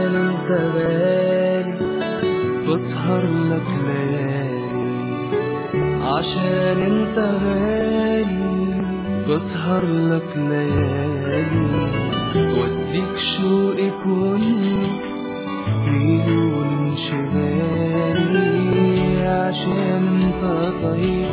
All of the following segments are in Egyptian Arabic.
عشان انت غالي بسهر لك ليالي عشان انت غالي بسهر لك ليالي واديك شوقي كله مليون انشغالي عشان انت طيب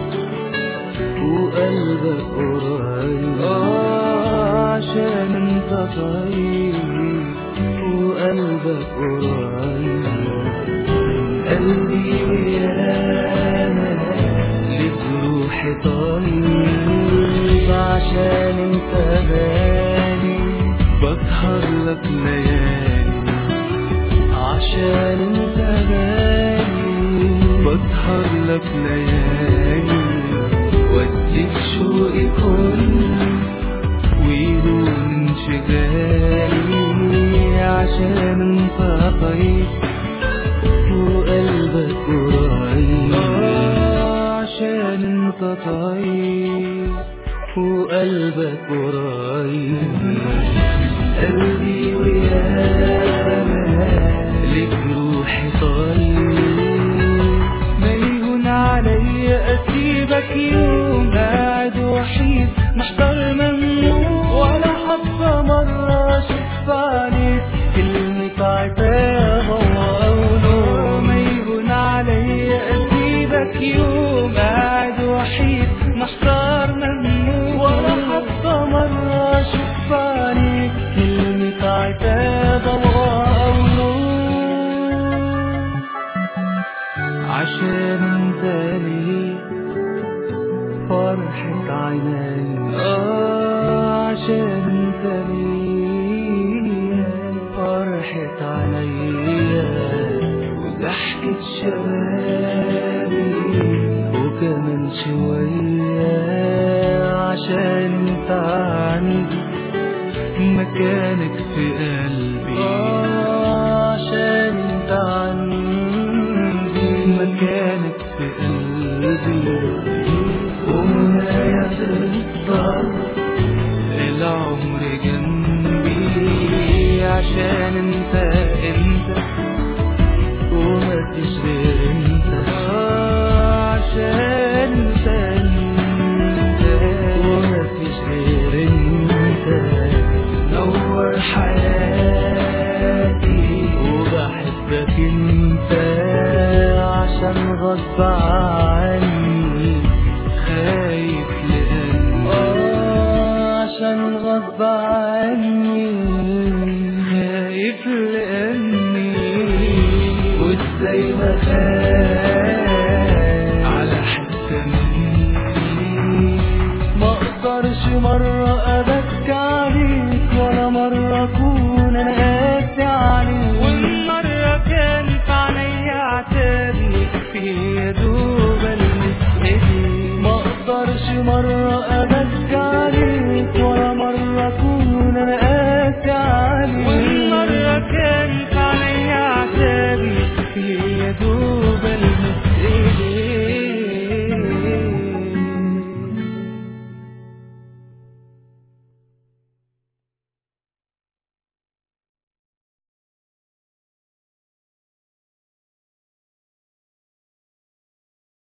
وقلبك قريب آه عشان انت طيب وقلبك قريب قلبي ويانا لك روحي طيب عشان انت غالي بسهر لك ليالي عشان انت غالي بسهر لك ليالي واديك شوقي كله ويدوم انشغالي عشان انت طيب وقلبك قريب آه، عشان انت طيب وقلبك قريب قلبي ويانا لك روحي طيب ما يهون عليا اسيبك يوم قاعد وحيد محضر ممنوع ولا حتى مرة اشوف عليك كلمة عتاب وقوله ما يهون عليا اسيبك يوم قاعد وحيد محضر ممنوع ولا حتى مرة اشوف عليك كلمة عتاب وقوله عشان انت ليه فرحة عيني آه عشان انت ليه فرحة عينيا وضحكة شبابي وكمان شوية عشان انت عندي مكانك في قلبي آه عشان انت عندي مكانك في قلبي ومنايا تفضل العمر جنبي عشان انت انت ومفيش غير انت آه عشان انت انت ومفيش غير انت نور حياتي وبحبك انت عشان غصب عني خايف لأني آه عشان غصب عني خايف لأني وازاي ما خايف على حتة مني ما اقدرش مرة ابكي عليك ولا مرة اكون انا قاسي عليك والمرة كانت عليا عتابي في يا دوب المس ايدي ما اقدرش مرة ابكي